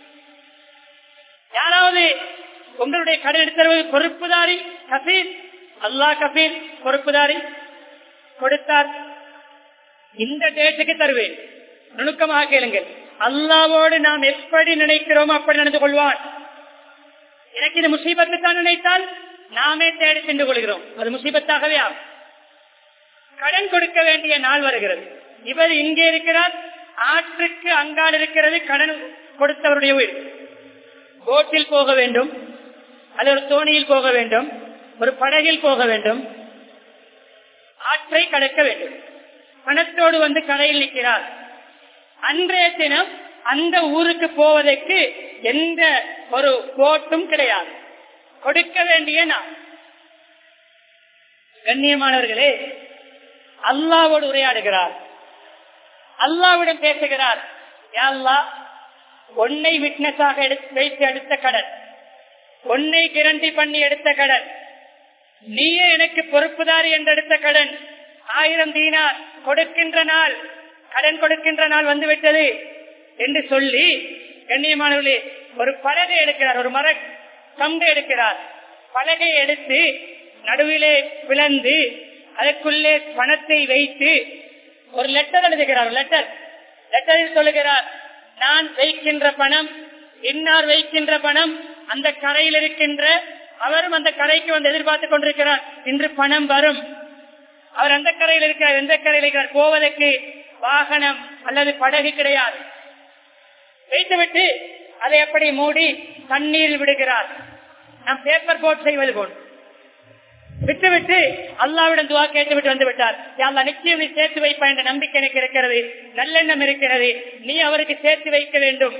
யாராவது உங்களுடைய கடன் எடுத்தருவது பொறுப்புதாரி கபீர் அல்லா கபீர் பொறுப்புதாரி கொடுத்தார் இந்த டேட்டுக்கு தருவேன் நுணுக்கமாக கேளுங்கள் அல்லாவோடு நாம் எப்படி நினைக்கிறோமோ அப்படி நடந்து கொள்வான் எனக்கு இது முசீபத்து தான் நினைத்தால் நாமே தேடி சென்று கொள்கிறோம் அது முசீபத்தாகவே ஆகும் கடன் கொடுக்க வேண்டிய நாள் வருகிறது இவர் இங்கே இருக்கிறார் ஆற்றுக்கு அங்கால் இருக்கிறது கடன் கொடுத்தவருடைய உயிர் போட்டில் போக வேண்டும் அல்லது ஒரு தோணியில் போக வேண்டும் ஒரு படகில் போக வேண்டும் ஆற்றை கடக்க வேண்டும் பணத்தோடு வந்து கடையில் நிற்கிறார் அன்றைய தினம் அந்த ஊருக்கு போவதற்கு எந்த ஒரு போட்டும் கிடையாது கொடுக்க வேண்டிய நான் கண்ணியமானவர்களே அல்லாவோடு உரையாடுகிறார் அல்லாவிடம் பேசுகிறார் அல்லா ஒன்னை விட்னஸாக வைத்து எடுத்த கடன் ஒன்னை கிரண்டி பண்ணி எடுத்த கடன் நீயே எனக்கு பொறுப்புதாரி என்று எடுத்த கடன் ஆயிரம் தீனார் கொடுக்கின்ற நாள் கடன் கொடுக்கின்ற நாள் வந்துவிட்டது என்று சொல்லி கண்ணியமானவர்களே ஒரு பலகை எடுக்கிறார் ஒரு மர கம்பு எடுக்கிறார் பலகை எடுத்து நடுவிலே பிளந்து அதற்குள்ளே பணத்தை வைத்து ஒரு லெட்டர் எழுதுகிறார் லெட்டர் லெட்டரில் சொல்லுகிறார் நான் வைக்கின்ற பணம் இன்னார் வைக்கின்ற பணம் அந்த கரையில் இருக்கின்ற அவரும் அந்த கரைக்கு வந்து எதிர்பார்த்துக் கொண்டிருக்கிறார் இன்று பணம் வரும் அவர் அந்த கரையில் இருக்கிறார் எந்த கரையில் இருக்கிறார் போவதற்கு வாகனம் அல்லது படகு கிடையாது வைத்துவிட்டு அதை அப்படி மூடி தண்ணீரில் விடுகிறார் நாம் பேப்பர் போட் செய்வது போல் விட்டு விட்டு அல்லாவிடம் துவா கேட்டு விட்டு வந்து விட்டார் அல்லா நிச்சயம் நீ சேர்த்து வைப்பா என்ற நம்பிக்கை எனக்கு இருக்கிறது நல்லெண்ணம் இருக்கிறது நீ அவருக்கு சேர்த்து வைக்க வேண்டும்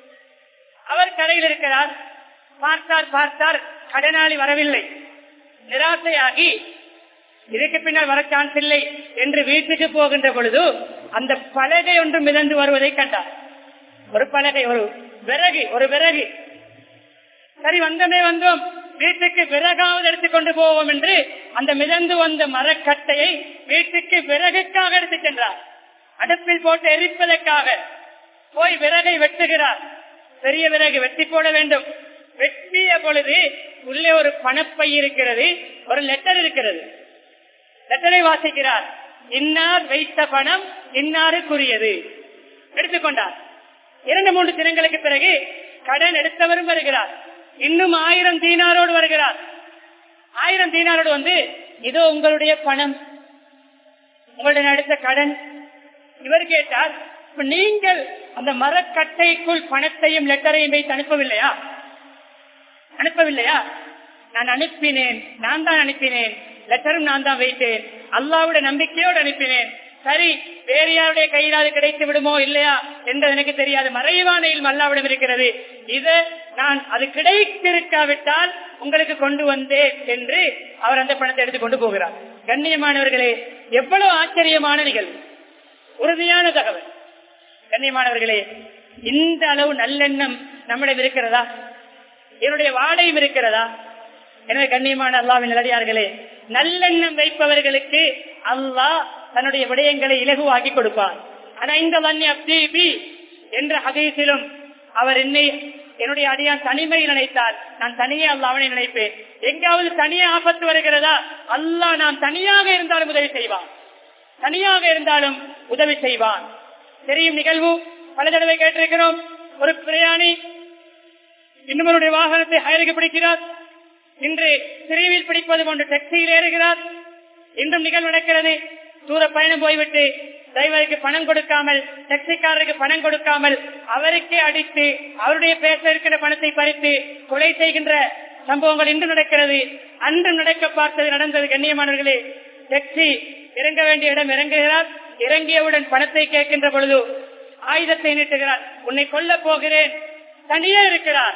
அவர் கடையில் இருக்கிறார் பார்த்தார் பார்த்தார் கடனாளி வரவில்லை நிராசையாகி இதுக்கு பின்னால் வர சான்ஸ் இல்லை என்று வீட்டுக்கு போகின்ற பொழுது அந்த பலகை ஒன்று மிதந்து வருவதை கண்டார் ஒரு பலகை ஒரு விறகு ஒரு விறகு சரி வந்தமே வந்தோம் வீட்டுக்கு விறகாவது எடுத்துக்கொண்டு போவோம் என்று அந்த மிதந்து வந்த மரக்கட்டையை வீட்டுக்கு விறகுக்காக எடுத்து சென்றார் அடுப்பில் போட்டு எரிப்பதற்காக போய் விறகை வெட்டுகிறார் பெரிய விறகு வெட்டி போட வேண்டும் வெட்டிய பொழுது உள்ளே ஒரு பணப்பை இருக்கிறது ஒரு லெட்டர் இருக்கிறது லெட்டரை வாசிக்கிறார் இன்னார் வைத்த பணம் இன்னாருக்குரியது எடுத்துக்கொண்டார் இரண்டு மூன்று தினங்களுக்கு பிறகு கடன் எடுத்தவரும் வருகிறார் இன்னும் ஆயிரம் தீனாரோடு வருகிறார் ஆயிரம் தீனாரோடு வந்து இதோ உங்களுடைய பணம் உங்களுடைய அடுத்த கடன் இவர் கேட்டார் இப்ப நீங்கள் அந்த மரக்கட்டைக்குள் பணத்தையும் லெட்டரையும் வைத்து அனுப்பவில்லையா அனுப்பவில்லையா நான் அனுப்பினேன் நான் தான் அனுப்பினேன் லெட்டரும் நான் தான் வைத்தேன் அல்லாவுடைய நம்பிக்கையோடு அனுப்பினேன் சரி வேறு யாருடைய கையிலாது கிடைத்து விடுமோ இல்லையா என்று எனக்கு தெரியாது மறைவான அல்லாவிடம் இருக்கிறது இது நான் அது கிடைத்திருக்காவிட்டால் உங்களுக்கு கொண்டு வந்தேன் என்று அவர் அந்த பணத்தை எடுத்துக் கொண்டு போகிறார் கண்ணியமானவர்களே எவ்வளவு ஆச்சரியமான நிகழ்வு உறுதியான தகவல் கண்ணியமானவர்களே இந்த அளவு நல்லெண்ணம் நம்மிடம் இருக்கிறதா என்னுடைய வாடையும் இருக்கிறதா எனவே கண்ணியமான அல்லாவின் நிலடியார்களே நல்லெண்ணம் வைப்பவர்களுக்கு அல்லாஹ் தன்னுடைய விடயங்களை இலகுவாக்கி கொடுப்பார் ஆனா இந்த வன்னி அப்தீபி என்ற ஹதீஸிலும் அவர் என்னை என்னுடைய அடியான் தனிமையில் நினைத்தால் நான் தனியே அல்லாவனை நினைப்பேன் எங்காவது தனியே ஆபத்து வருகிறதா அல்லாஹ் நான் தனியாக இருந்தாலும் உதவி செய்வான் தனியாக இருந்தாலும் உதவி செய்வான் தெரியும் நிகழ்வு பல தடவை கேட்டிருக்கிறோம் ஒரு பிரயாணி இன்னும் வாகனத்தை ஹயருக்கு பிடிக்கிறார் இன்று சிறைவில் பிடிப்பது போன்று டாக்ஸியில் ஏறுகிறார் இன்றும் நிகழ்வு நடக்கிறது தூர பயணம் போய்விட்டு டிரைவருக்கு பணம் கொடுக்காமல் டாக்ஸிக்காரருக்கு பணம் கொடுக்காமல் அவருக்கே அடித்து அவருடைய பேச இருக்கிற பணத்தை பறித்து கொலை செய்கின்ற சம்பவங்கள் இன்று நடக்கிறது அன்று நடக்க பார்த்தது நடந்தது கண்ணியமானவர்களே டாக்ஸி இறங்க வேண்டிய இடம் இறங்குகிறார் இறங்கியவுடன் பணத்தை கேட்கின்ற பொழுது ஆயுதத்தை நீட்டுகிறார் உன்னை கொல்ல போகிறேன் தனியே இருக்கிறார்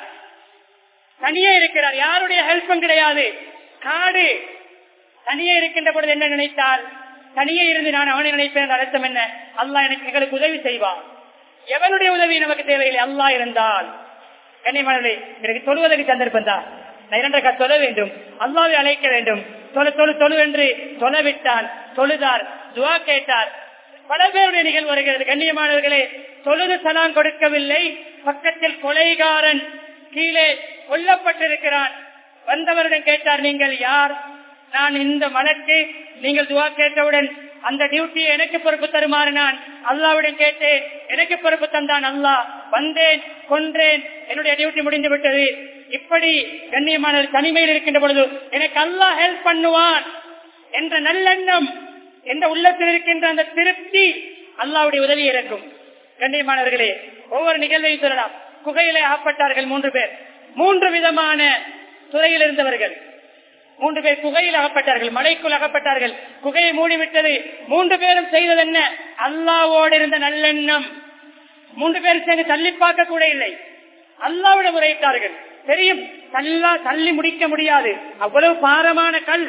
தனியே இருக்கிறார் யாருடைய ஹெல்ப்பும் கிடையாது காடு தனியே இருக்கின்ற பொழுது என்ன நினைத்தால் தனியே இருந்து நான் அவனை நினைப்பேன் அர்த்தம் என்ன அல்லாஹ் எனக்கு எங்களுக்கு உதவி செய்வான் எவனுடைய உதவி நமக்கு தேவையில்லை அல்லாஹ் இருந்தால் கண்ணியமானவர்களே எனக்கு சொல்வதற்கு சந்தர்ப்பம் தான் நான் இரண்டரை சொல்ல வேண்டும் அல்லாவை அழைக்க வேண்டும் தொழு தொழு தொழு என்று தொலைவிட்டால் தொழுதார் துவா கேட்டார் பல பேருடைய நிகழ்வு வருகிறது கண்ணியமானவர்களே தொழுது சலாம் கொடுக்கவில்லை பக்கத்தில் கொலைகாரன் கீழே கொல்லப்பட்டிருக்கிறான் வந்தவரிடம் கேட்டார் நீங்கள் யார் நான் இந்த மலக்கு நீங்கள் துவா கேட்டவுடன் அந்த டியூட்டியை எனக்கு பொறுப்பு தருமாறு நான் அல்லாவிடம் கேட்டேன் எனக்கு பொறுப்பு தந்தான் அல்லாஹ் வந்தேன் கொன்றேன் என்னுடைய டியூட்டி முடிந்து விட்டது இப்படி கண்ணியமான தனிமையில் இருக்கின்ற பொழுது எனக்கு அல்லாஹ் ஹெல்ப் பண்ணுவான் என்ற நல்லெண்ணம் எந்த உள்ளத்தில் இருக்கின்ற அந்த திருப்தி அல்லாவுடைய உதவி இருக்கும் கண்ணியமானவர்களே ஒவ்வொரு நிகழ்வையும் சொல்லலாம் குகையிலே ஆப்பட்டார்கள் மூன்று பேர் மூன்று விதமான துறையில் இருந்தவர்கள் மூன்று பேர் குகையில் அகப்பட்டார்கள் மலைக்குள் அகப்பட்டார்கள் குகையை மூடிவிட்டது மூன்று பேரும் செய்தது என்ன அல்லாவோடு இருந்த நல்லெண்ணம் மூன்று பேரும் சேர்ந்து தள்ளி பார்க்க கூட இல்லை அல்லாவிட முறையிட்டார்கள் தெரியும் தள்ளா தள்ளி முடிக்க முடியாது அவ்வளவு பாரமான கல்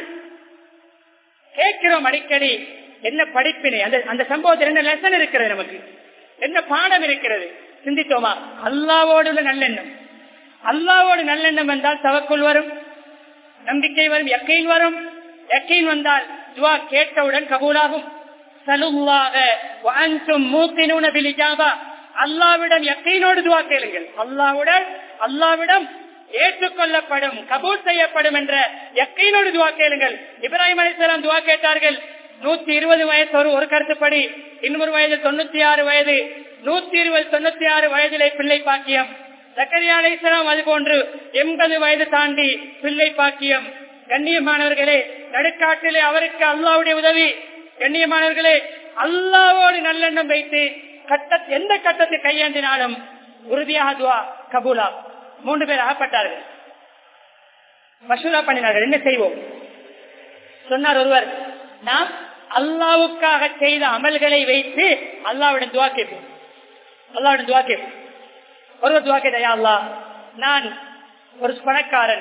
கேட்கிறோம் அடிக்கடி என்ன படிப்பினை அந்த அந்த சம்பவத்தில் என்ன லெசன் இருக்கிறது நமக்கு என்ன பாடம் இருக்கிறது சிந்தித்தோமா அல்லாவோடு உள்ள நல்லெண்ணம் அல்லாவோடு நல்லெண்ணம் என்றால் தவக்குள் வரும் நம்பிக்கை வரும் எக்கையில் வரும் எக்கையில் வந்தால் துவா கேட்டவுடன் கபூலாகும் சலுவாக மூக்கினூன பிலிஜாபா அல்லாவிடம் எக்கையினோடு துவா கேளுங்கள் அல்லாவுடன் அல்லாவிடம் ஏற்றுக்கொள்ளப்படும் கபூல் செய்யப்படும் என்ற எக்கையினோடு துவா கேளுங்கள் இப்ராஹிம் அலிஸ்லாம் துவா கேட்டார்கள் நூத்தி இருபது வயசு ஒரு ஒரு கருத்துப்படி இன்னொரு வயது தொண்ணூத்தி ஆறு வயது நூத்தி இருபது தொண்ணூத்தி ஆறு வயதிலே பிள்ளை பாக்கியம் சக்கரியா அலிஸ்லாம் அது போன்று எண்பது வயது தாண்டி பிள்ளை பாக்கியம் கண்ணியமானவர்களே நடுக்காட்டிலே அவருக்கு அல்லாவுடைய உதவி கண்ணியமானவர்களே அல்லாவோடு நல்லெண்ணம் வைத்து கட்ட எந்த கட்டத்தை கையேந்தினாலும் உறுதியாக துவா கபூலா மூன்று பேர் அகப்பட்டார்கள் மசூரா பண்ணினார்கள் என்ன செய்வோம் சொன்னார் ஒருவர் நாம் அல்லாவுக்காக செய்த அமல்களை வைத்து அல்லாவிடம் துவா கேட்போம் அல்லாவிடம் துவா கேட்போம் ஒருவர் துவா கேட்டா அல்லா நான் ஒரு பணக்காரன்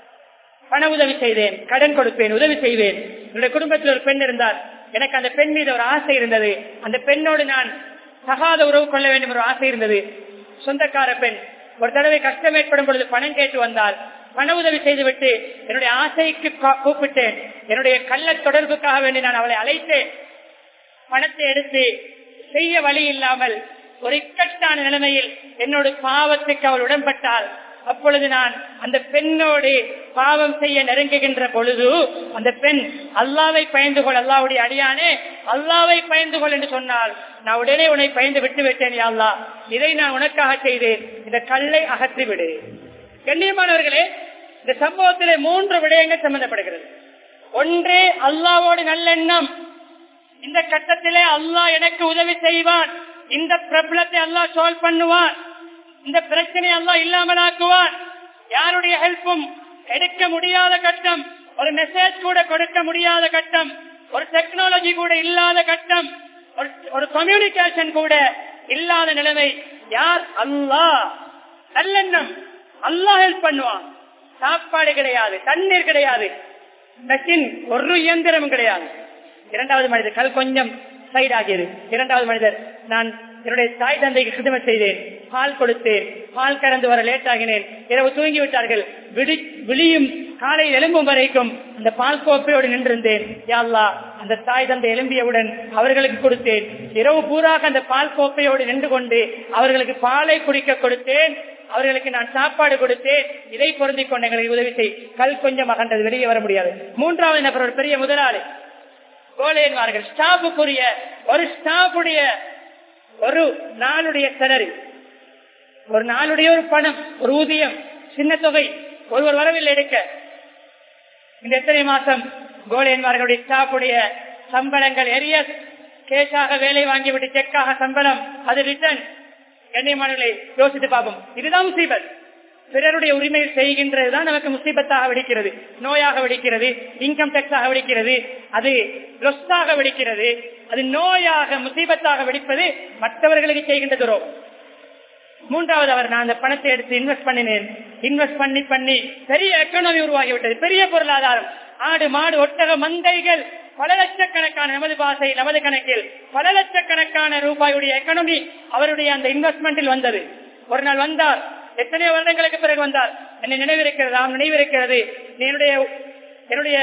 பண உதவி செய்தேன் கடன் கொடுப்பேன் உதவி செய்வேன் என்னுடைய குடும்பத்தில் ஒரு பெண் இருந்தார் எனக்கு அந்த பெண் மீது ஒரு ஆசை இருந்தது அந்த பெண்ணோடு நான் தகாத உறவு கொள்ள வேண்டும் ஒரு ஆசை இருந்தது சொந்தக்கார பெண் ஒரு தடவை கஷ்டம் ஏற்படும் பொழுது பணம் கேட்டு வந்தால் பண உதவி செய்துவிட்டு என்னுடைய ஆசைக்கு கா- கூப்பிட்டேன் என்னுடைய கள்ள தொடர்புக்காக வேண்டி நான் அவளை அழைத்தேன் பணத்தை எடுத்து செய்ய வழி இல்லாமல் ஒரு இக்கட்டான நிலைமையில் என்னோட பாவத்துக்கு அவள் உடன்பட்டால் அப்பொழுது நான் அந்த பெண்ணோடு பாவம் செய்ய நெருங்குகின்ற பொழுது அந்த பெண் அல்லாவை பயந்து கொள் அல்லாவுடைய அடியானே அல்லாவை பயந்து கொள் என்று சொன்னால் நான் உடனே உன்னை பயந்து விட்டு விட்டேன் யா அல்லாஹ் இதை நான் உனக்காக செய்தேன் இந்த கல்லை அகற்றி விடு கண்ணியமானவர்களே இந்த சம்பவத்திலே மூன்று விடயங்கள் சம்பந்தப்படுகிறது ஒன்று அல்லாவோடு நல்லெண்ணம் இந்த கட்டத்திலே அல்லாஹ் எனக்கு உதவி செய்வான் இந்த பிரபலத்தை அல்லாஹ் சால்வ் பண்ணுவான் இந்த பிரச்சனை அல்லாஹ் இல்லாமலாக்குவான் யாருடைய ஹெல்ப்பும் எடுக்க முடியாத கட்டம் ஒரு மெசேஜ் கூட கொடுக்க முடியாத கட்டம் ஒரு டெக்னாலஜி கூட இல்லாத கட்டம் ஒரு- ஒரு கம்யூனிகேஷன் கூட இல்லாத நிலைமை யார் அல்லாஹ் நல்லெண்ணம் அல்லாஹ் ஹெல்ப் பண்ணுவான் சாப்பாடு கிடையாது தண்ணீர் கிடையாது மெஷின் ஒரு இயந்திரமும் கிடையாது இரண்டாவது மனிதர் கல் கொஞ்சம் சைட் ஆகியது இரண்டாவது மனிதர் நான் என்னுடைய தாய் தந்தைக்கு கிருதம செய்தேன் பால் கொடுத்தேன் பால் கறந்து வர லேட் ஆகினேன் இரவு தூங்கி விட்டார்கள் விடி விழியும் காலை எலும்பும் வரைக்கும் அந்த பால் கோப்பையோடு நின்றிருந்தேன் யா அல்லாஹ் அந்த தாய் தந்தை எலும்பியவுடன் அவர்களுக்கு கொடுத்தேன் இரவு பூராக அந்த பால் கோப்பையோடு நின்று கொண்டு அவர்களுக்கு பாலை குடிக்க கொடுத்தேன் அவர்களுக்கு நான் சாப்பாடு கொடுத்தேன் இதை பொருந்திக் கொண்டு எங்களுக்கு உதவி செய் கல் கொஞ்சம் அகன்றது வெளியே வர முடியாது மூன்றாவது நபர் ஒரு பெரிய முதலாளி கோலேன்வார்கள் ஸ்டாஃபுக்குரிய ஒரு ஸ்டாஃபுடைய ஒரு நாளுடைய சேலரி ஒரு நாளுடைய ஒரு பணம் ஒரு ஊதியம் சின்ன தொகை ஒருவர் வரவில்லை எடுக்க இந்த எத்தனை மாசம் கோலேன்வார்களுடைய ஸ்டாஃபுடைய சம்பளங்கள் எரிய கேஷாக வேலை வாங்கிவிட்டு செக்காக சம்பளம் அது ரிட்டர்ன் கண்ணியமானங்களை யோசித்து பார்ப்போம் இதுதான் முசீபத் பிறருடைய உரிமையில் செய்கின்றதுதான் நமக்கு முசீபத்தாக வெடிக்கிறது நோயாக வெடிக்கிறது இன்கம் டேக்ஸாக வெடிக்கிறது அது லொஸ்டாக வெடிக்கிறது அது நோயாக முசீபத்தாக வெடிப்பது மற்றவர்களுக்கு செய்கின்ற துரோகம் மூன்றாவது அவர் நான் அந்த பணத்தை எடுத்து இன்வெஸ்ட் பண்ணினேன் இன்வெஸ்ட் பண்ணி பண்ணி பெரிய எக்கனாமி உருவாகிவிட்டது பெரிய பொருளாதாரம் ஆடு மாடு ஒட்டக மந்தைகள் பல லட்சக்கணக்கான நமது பாசை நமது கணக்கில் பல லட்சக்கணக்கான ரூபாயுடைய எக்கனாமி அவருடைய அந்த இன்வெஸ்ட்மெண்டில் வந்தது ஒரு நாள் வந்தார் எத்தனையோ வருடங்களுக்கு பிறகு வந்தார் என்னை நினைவிருக்கிறது ஆம் நினைவிருக்கிறது நீ என்னுடைய என்னுடைய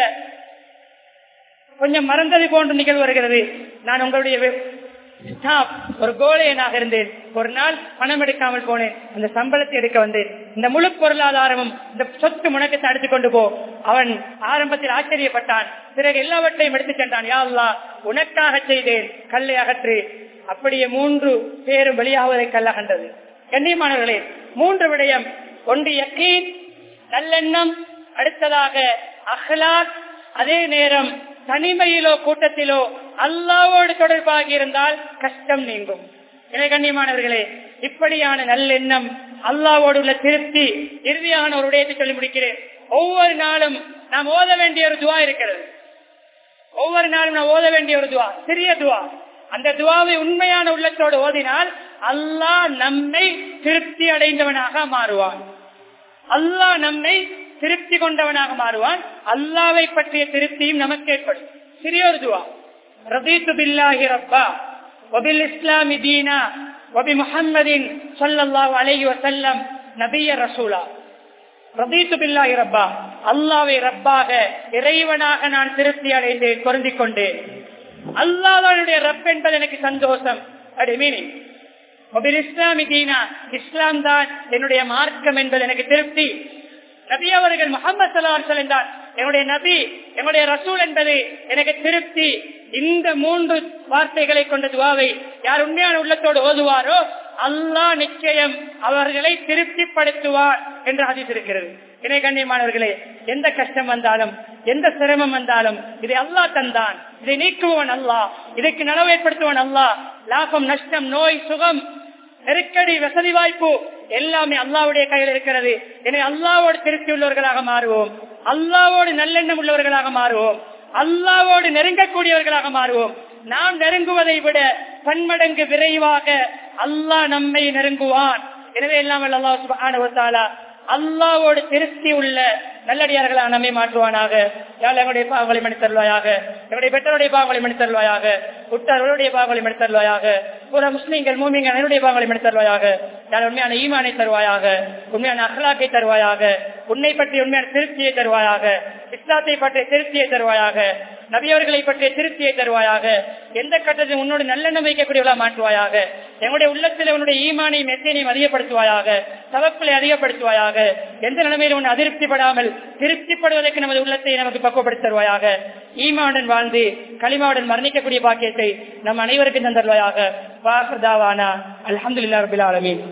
கொஞ்சம் மறந்தது போன்ற நிகழ்வு வருகிறது நான் உங்களுடைய வே- staff, ஒரு கோலையனாக இருந்தேன் ஒரு நாள் பணம் எடுக்காமல் போனேன் அந்த சம்பளத்தை எடுக்க வந்தேன் இந்த முழு பொருளாதாரமும் இந்த சொத்து முணக்கத்தை அடித்துக் கொண்டு போ அவன் ஆரம்பத்தில் ஆச்சரியப்பட்டான் பிறகு எல்லாவற்றையும் எடுத்துச் சென்றான் யா அல்லாஹ் உனக்காக செய்தேன் கல்லை அகற்று அப்படியே மூன்று பேரும் வெளியாவதை கல்லகண்டது கண்ணியமானவர்களே மூன்று விடயம் ஒன்று யக்கீன் நல்லெண்ணம் அடுத்ததாக அஹ்லாக் அதே நேரம் தனிமையிலோ கூட்டத்திலோ அல்லாவோடு தொடர்பாக இருந்தால் கஷ்டம் நீங்கும் எனவே கண்ணியமானவர்களே இப்படியான நல்லெண்ணம் அல்லாவோடு உள்ள திருப்தி இறுதியான ஒரு விடயத்தை சொல்லி முடிக்கிறேன் ஒவ்வொரு நாளும் நாம் ஓத வேண்டிய ஒரு துவா இருக்கிறது ஒவ்வொரு நாளும் நான் ஓத வேண்டிய ஒரு துவா சிறிய துவா அந்த துவாவை உண்மையான உள்ளத்தோடு ஓதினால் அல்லாஹ் நம்மை திருப்தி அடைந்தவனாக மாறுவான் அல்லாஹ் நம்மை திருப்தி கொண்டவனாக மாறுவான் அல்லாவை பற்றிய திருப்தியும் நமக்கு ஏற்படும் சிறிய ஒரு துவா ரபீத்து பில்லாஹி ரப்பா வபில் இஸ்லாமி தீனா வபி முஹம்மதின் ஸல்லல்லாஹு அலைஹி வஸல்லம் நபிய ரசூலா ரபீத்து பில்லாஹி ரப்பா அல்லாவை ரப்பாக இறைவனாக நான் திருப்தி அடைந்தேன் பொருந்திக் கொண்டேன் அல்லாஹ்வுடைய ரப் என்பது எனக்கு சந்தோஷம் அப்படி மீனிங் மொபில் இஸ்லாமி தீனா இஸ்லாம் தான் என்னுடைய மார்க்கம் என்பது எனக்கு திருப்தி நபி அவர்கள் முகமது சலாஹல் என்றார் என்னுடைய நபி என்னுடைய ரசூல் என்பது எனக்கு திருப்தி இந்த மூன்று வார்த்தைகளை கொண்ட துவாவை யார் உண்மையான உள்ளத்தோடு ஓதுவாரோ அல்லாஹ் நிச்சயம் அவர்களை திருப்திப்படுத்துவார் என்று அதிர்ச்சிருக்கிறது இணை கண்ணியமானவர்களே எந்த கஷ்டம் வந்தாலும் எந்த சிரமம் வந்தாலும் இதை அல்லாஹ் தந்தான் இதை நீக்குவன் அல்லாஹ் இதற்கு நனவு ஏற்படுத்துவன் அல்லாஹ் லாபம் நஷ்டம் நோய் சுகம் நெருக்கடி வசதி வாய்ப்பு எல்லாமே அல்லாவுடைய கையில் இருக்கிறது எனவே அல்லாவோடு திருப்தி உள்ளவர்களாக மாறுவோம் அல்லாவோடு நல்லெண்ணம் உள்ளவர்களாக மாறுவோம் அல்லாவோடு நெருங்கக்கூடியவர்களாக மாறுவோம் நாம் நெருங்குவதை விட பன்மடங்கு விரைவாக அல்லாஹ் நம்மை நெருங்குவான் எனவே எல்லாம் வல்ல அல்லாஹ் சுப்ஹானஹு வ தஆலா அல்லாவோடு திருப்தி உள்ள நல்லடியார்களாக நம்மை மாற்றுவானாக யாழ் எங்களுடைய பாவங்களை மன்னித் தருவாயாக எங்களுடைய பெற்றோருடைய பாவங்களை மன்னித் தருவாயாக உற்றார்களுடைய பாவங்களை மன்னித் தருவாயாக புற முஸ்லீம்கள் மூமிங்கள் என்னுடைய பாவங்களை மன்னித் தருவாயாக யாழ் உண்மையான ஈமானை தருவாயாக உண்மையான அகலாக்கை தருவாயாக உன்னை பற்றி உண்மையான திருப்தியை தருவாயாக இஸ்லாத்தை பற்றிய திருப்தியை தருவாயாக நபியவர்களை பற்றிய திருப்தியை தருவாயாக எந்த கட்டத்தில் உன்னோடு நல்லெண்ணம் வைக்கக்கூடியவளா மாற்றுவாயாக எங்களுடைய உள்ளத்தில் உன்னுடைய ஈமானையும் மெத்தையனையும் அதிகப்படுத்துவாயாக தவக்குலை அதிகப்படுத்துவாயாக எந்த நிலைமையிலும் உன் அதிருப்திப்படாமல் திருப்திப்படுவதற்கு நமது உள்ளத்தை நமக்கு பக்குவப்படுத்தி தருவாயாக ஈமாவுடன் வாழ்ந்து களிமாவுடன் மரணிக்கக்கூடிய பாக்கியத்தை நம் அனைவருக்கும் தந்தருவாயாக வாசதாவானா அல்ஹம்துலில்லாஹி ரபில் ஆலமீன்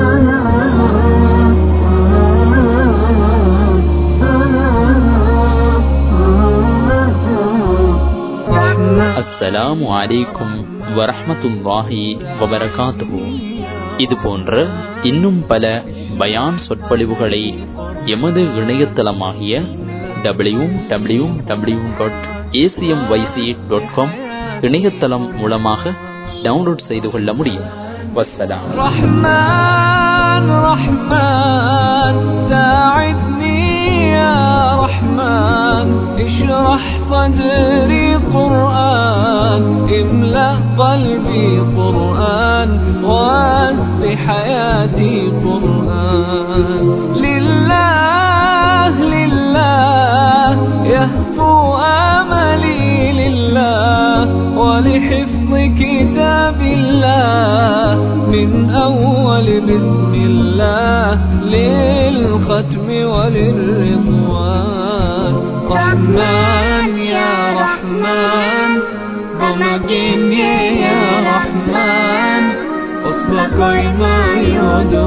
அஸ்ஸலாமு அலைக்கும் வரஹ்மத்துல்லாஹி வபரகாத்துஹு இது போன்ற இன்னும் பல பயான் சொற்பொழிவுகளை எமது இணையதளமாகிய W W W dot ACM YC dot com இணையதளம் மூலமாக டவுன்லோட் செய்து கொள்ள முடியும் வஸ்ஸலாம் رحمن رحمن ساعدني يا رحمن اشرح صدري قرآن املأ قلبي قرآن واسع حياتي قرآن لله لله يهفو آملي لله ولحفظ كتاب الله من أول بسم الله للختم وللرضوان رحمن يا رحمن ضمجني يا رحمن اصدق ما يدعو